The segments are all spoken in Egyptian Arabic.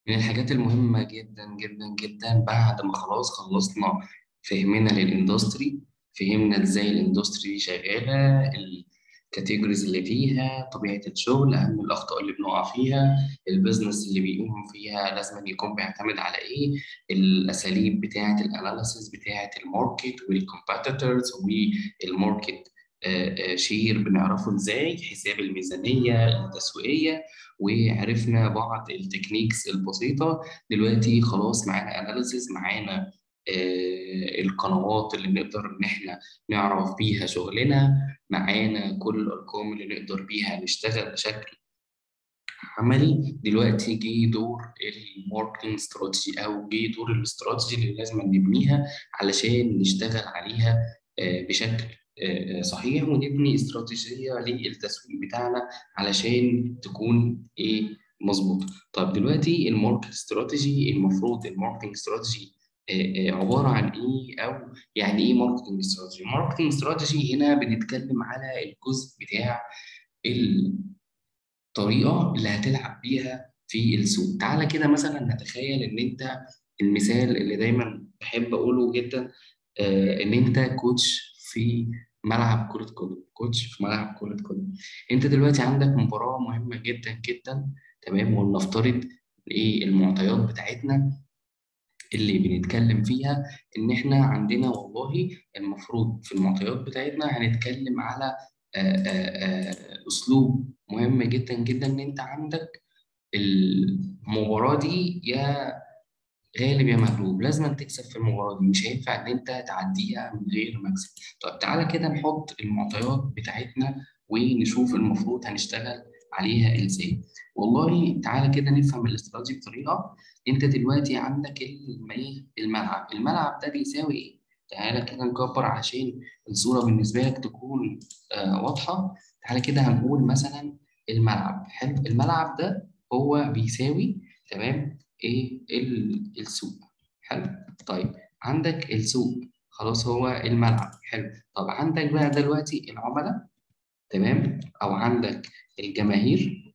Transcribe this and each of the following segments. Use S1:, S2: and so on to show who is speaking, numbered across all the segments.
S1: من الحاجات المهمة جدا جدا جدا بعد ما خلاص خلصنا فهمنا للاندستري فهمنا ازاي الاندستري دي شغالة الكاتيجوريز اللي فيها طبيعة الشغل أهم الأخطاء اللي بنقع فيها البيزنس اللي بيقوم فيها لازم يكون بيعتمد على إيه الأساليب بتاعة الأناليسيس بتاعة الماركت والكومبيتيتورز والماركت شير بنعرفه ازاي حساب الميزانية التسويقية وعرفنا بعض التكنيكس البسيطة دلوقتي خلاص معانا اناليسيز معانا آه، القنوات اللي نقدر ان احنا نعرف بيها شغلنا معانا كل الارقام اللي نقدر بيها نشتغل بشكل عملي دلوقتي جه دور الماركتنج استراتيجي او جه دور الاستراتيجي اللي لازم نبنيها علشان نشتغل عليها آه، بشكل آه، صحيح ونبني استراتيجيه للتسويق بتاعنا علشان تكون ايه مظبوطه طب دلوقتي الماركت استراتيجي المفروض الماركتنج استراتيجي عباره عن ايه او يعني ايه ماركتنج استراتيجي ماركتنج استراتيجي هنا بنتكلم على الجزء بتاع الطريقه اللي هتلعب بيها في السوق تعالى كده مثلا نتخيل ان انت المثال اللي دايما بحب اقوله جدا آه، ان انت كوتش في ملعب كرة قدم كوتش في ملعب كرة قدم انت دلوقتي عندك مباراة مهمة جدا جدا تمام ولنفترض ايه المعطيات بتاعتنا اللي بنتكلم فيها ان احنا عندنا والله المفروض في المعطيات بتاعتنا هنتكلم على آآ آآ اسلوب مهم جدا جدا ان انت عندك المباراة دي يا غالب يا مغلوب لازم تكسب في المباراة دي مش هينفع ان انت تعديها من غير مكسب طب تعالى كده نحط المعطيات بتاعتنا ونشوف المفروض هنشتغل عليها ازاي والله تعالى كده نفهم الاستراتيجي بطريقة انت دلوقتي عندك الملعب الملعب ده بيساوي ايه تعالى كده نكبر عشان الصورة بالنسبة لك تكون آه واضحة تعالى كده هنقول مثلا الملعب حلو الملعب ده هو بيساوي تمام ايه السوق حلو طيب عندك السوق خلاص هو الملعب حلو طب عندك بقى دلوقتي العملاء تمام او عندك الجماهير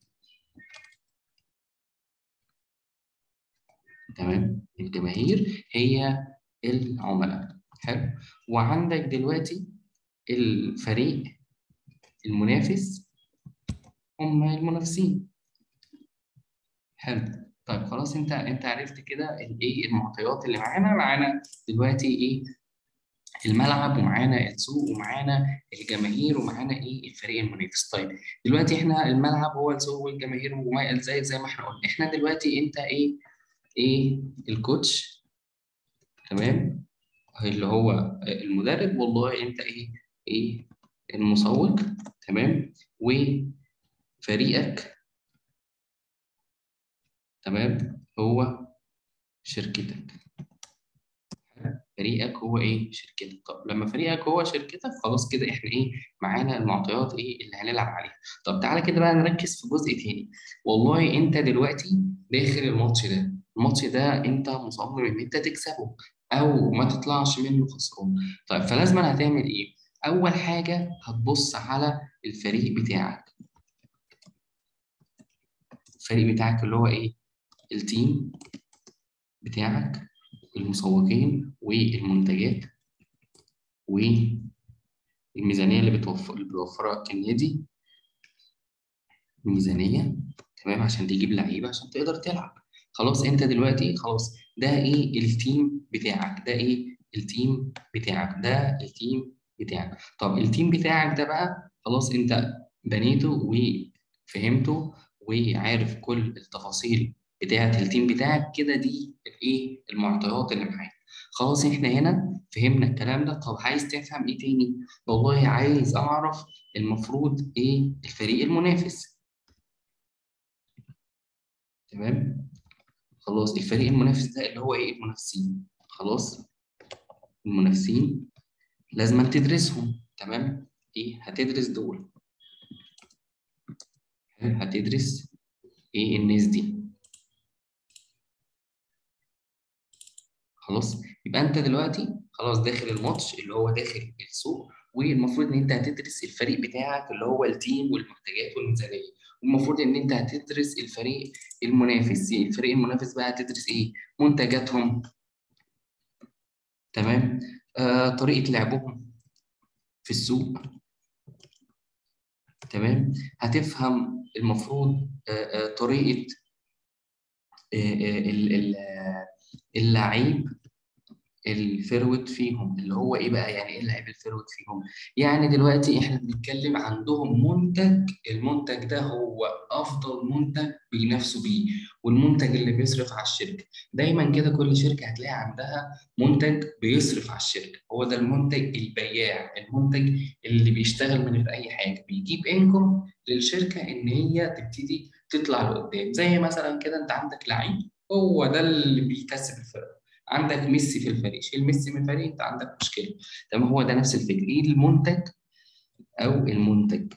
S1: تمام الجماهير هي العملاء حلو وعندك دلوقتي الفريق المنافس هم المنافسين حلو طيب خلاص انت انت عرفت كده ايه المعطيات اللي معانا معانا دلوقتي ايه الملعب ومعانا السوق ومعانا الجماهير ومعانا ايه الفريق المنافس طيب دلوقتي احنا الملعب هو السوق والجماهير وما زي زي ما احنا قلنا احنا دلوقتي انت ايه ايه الكوتش تمام اللي هو المدرب والله انت ايه ايه المسوق تمام وفريقك تمام هو شركتك فريقك هو ايه شركتك طب لما فريقك هو شركتك خلاص كده احنا ايه معانا المعطيات ايه اللي هنلعب عليها طب تعالى كده بقى نركز في جزء تاني والله انت دلوقتي داخل الماتش ده الماتش ده انت مصمم ان انت تكسبه او ما تطلعش منه خسران طيب فلازم هتعمل ايه اول حاجه هتبص على الفريق بتاعك الفريق بتاعك اللي هو ايه التيم بتاعك المسوقين والمنتجات والميزانيه اللي بتوفر اللي بيوفرها النادي الميزانيه تمام عشان تجيب لعيبه عشان تقدر تلعب خلاص انت دلوقتي خلاص ده ايه التيم بتاعك ده ايه التيم بتاعك ده التيم بتاعك طب التيم بتاعك ده بقى خلاص انت بنيته وفهمته وعارف كل التفاصيل بتاعه التيم بتاعك كده دي الايه المعطيات اللي معاك خلاص احنا هنا فهمنا الكلام ده طب عايز تفهم ايه تاني والله عايز اعرف المفروض ايه الفريق المنافس تمام خلاص الفريق المنافس ده اللي هو ايه المنافسين خلاص المنافسين لازم تدرسهم تمام ايه هتدرس دول هتدرس ايه الناس دي خلاص يبقى انت دلوقتي خلاص داخل الماتش اللي هو داخل السوق والمفروض ان انت هتدرس الفريق بتاعك اللي هو التيم والمنتجات والميزانيه والمفروض ان انت هتدرس الفريق المنافس الفريق المنافس بقى هتدرس ايه منتجاتهم تمام آه طريقه لعبهم في السوق تمام هتفهم المفروض آه آه طريقه اللعيب الفيرود فيهم اللي هو ايه بقى يعني ايه اللعيب الفيرود فيهم يعني دلوقتي احنا بنتكلم عندهم منتج المنتج ده هو افضل منتج بينافسوا بيه والمنتج اللي بيصرف على الشركه دايما كده كل شركه هتلاقي عندها منتج بيصرف على الشركه هو ده المنتج البياع المنتج اللي بيشتغل من غير اي حاجه بيجيب انكم للشركه ان هي تبتدي تطلع لقدام زي مثلا كده انت عندك لعيب هو ده اللي بيكسب الفرقه عندك ميسي في الفريق شيل ميسي من الفريق انت عندك مشكله تمام هو ده نفس الفكره ايه المنتج او المنتج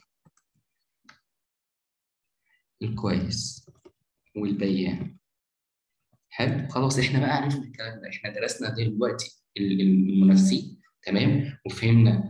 S1: الكويس والبياع حلو خلاص احنا بقى عرفنا الكلام ده احنا درسنا دلوقتي المنافسين تمام وفهمنا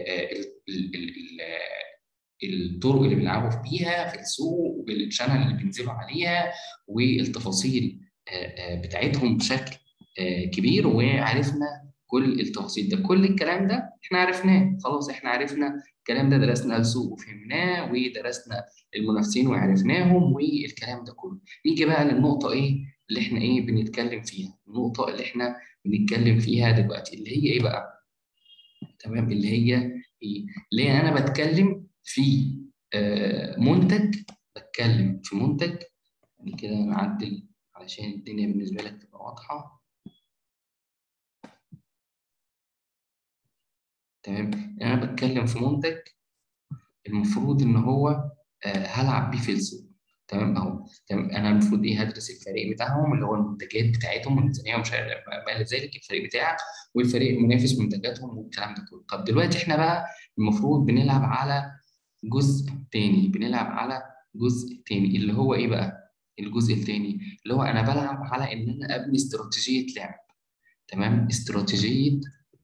S1: الطرق اللي بيلعبوا بيها في السوق والشانل اللي بينزلوا عليها والتفاصيل بتاعتهم بشكل كبير وعرفنا كل التفاصيل ده كل الكلام ده احنا عرفناه خلاص احنا عرفنا الكلام ده درسنا السوق وفهمناه ودرسنا المنافسين وعرفناهم والكلام ده كله نيجي بقى للنقطه ايه اللي احنا ايه بنتكلم فيها النقطه اللي احنا بنتكلم فيها دلوقتي اللي هي ايه بقى تمام اللي هي ايه اللي هي انا بتكلم في آه منتج بتكلم في منتج كده نعدل علشان الدنيا بالنسبه لك تبقى واضحه تمام انا بتكلم في منتج المفروض ان هو آه هلعب بيه في السوق تمام اهو تمام انا المفروض ايه هدرس الفريق بتاعهم اللي هو المنتجات بتاعتهم والميزانيه ومش ما الى ذلك الفريق بتاعك والفريق المنافس منتجاتهم والكلام ده كله طب دلوقتي احنا بقى المفروض بنلعب على جزء تاني بنلعب على جزء تاني اللي هو ايه بقى الجزء التاني اللي هو انا بلعب على ان انا ابني استراتيجيه لعب تمام استراتيجيه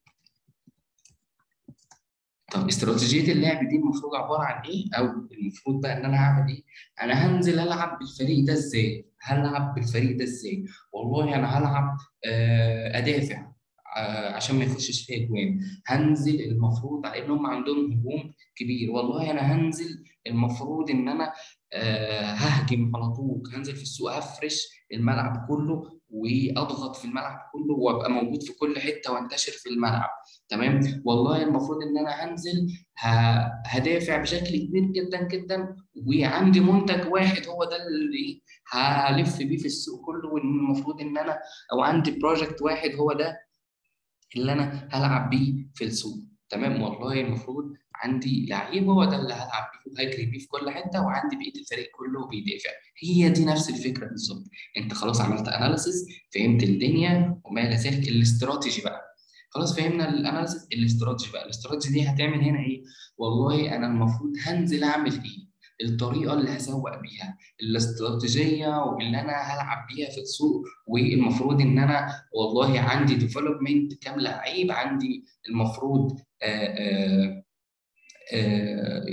S1: طب استراتيجيه اللعب دي المفروض عباره عن ايه او المفروض بقى ان انا هعمل ايه انا هنزل العب بالفريق ده ازاي هلعب بالفريق ده ازاي والله انا هلعب آه ادافع آه عشان ما يخشش فيها اجوان هنزل المفروض على ان هم عندهم هجوم كبير والله انا هنزل المفروض ان انا آه ههجم على طول هنزل في السوق هفرش الملعب كله واضغط في الملعب كله وابقى موجود في كل حته وانتشر في الملعب تمام والله المفروض ان انا هنزل هدافع بشكل كبير جدا جدا وعندي منتج واحد هو ده اللي هلف بيه في السوق كله والمفروض ان انا او عندي بروجكت واحد هو ده اللي انا هلعب بيه في السوق تمام والله المفروض عندي لعيب هو ده اللي هلعب بيه وهجري بيه في كل حته وعندي بقيه الفريق كله بيدافع هي دي نفس الفكره بالظبط انت خلاص عملت اناليسيس فهمت الدنيا وما الى ذلك الاستراتيجي بقى خلاص فهمنا الاناليسيس الاستراتيجي بقى الاستراتيجي دي هتعمل هنا ايه والله انا المفروض هنزل اعمل ايه الطريقه اللي هسوق بيها الاستراتيجيه واللي انا هلعب بيها في السوق والمفروض ان انا والله عندي ديفلوبمنت كام لعيب عندي المفروض آآ آآ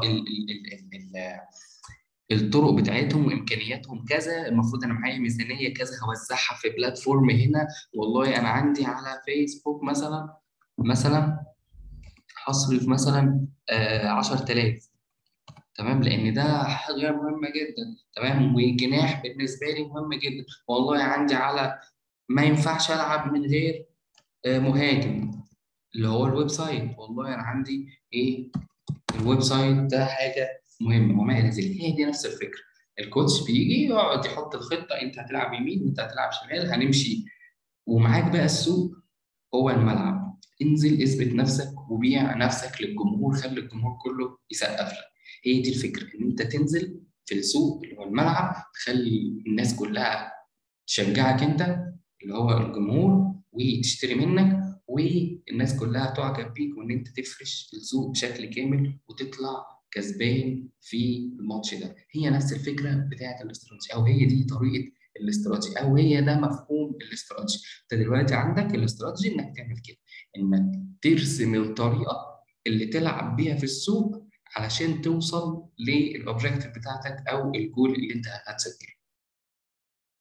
S1: الطرق بتاعتهم وامكانياتهم كذا المفروض انا معايا ميزانيه كذا هوزعها في بلاتفورم هنا والله انا عندي على فيسبوك مثلا مثلا هصرف مثلا 10000 تمام لان ده حاجه مهمه جدا تمام وجناح بالنسبه لي مهم جدا والله عندي على ما ينفعش العب من غير مهاجم اللي هو الويب سايت والله انا عندي ايه الويب سايت ده حاجه مهمه وما الى ذلك هي دي نفس الفكره الكوتش بيجي يقعد يحط الخطه انت هتلعب يمين وانت هتلعب شمال هنمشي ومعاك بقى السوق هو الملعب انزل اثبت نفسك وبيع نفسك للجمهور خلي الجمهور كله يسقف لك هي دي الفكره ان انت تنزل في السوق اللي هو الملعب تخلي الناس كلها تشجعك انت اللي هو الجمهور وتشتري منك والناس كلها تعجب بيك وان انت تفرش السوق بشكل كامل وتطلع كسبان في الماتش ده هي نفس الفكره بتاعه الاستراتيجي او هي دي طريقه الاستراتيجي او هي ده مفهوم الاستراتيجي انت دلوقتي عندك الاستراتيجي انك تعمل كده انك ترسم الطريقه اللي تلعب بيها في السوق علشان توصل للاوبجيكتيف بتاعتك او الجول اللي انت هتسجله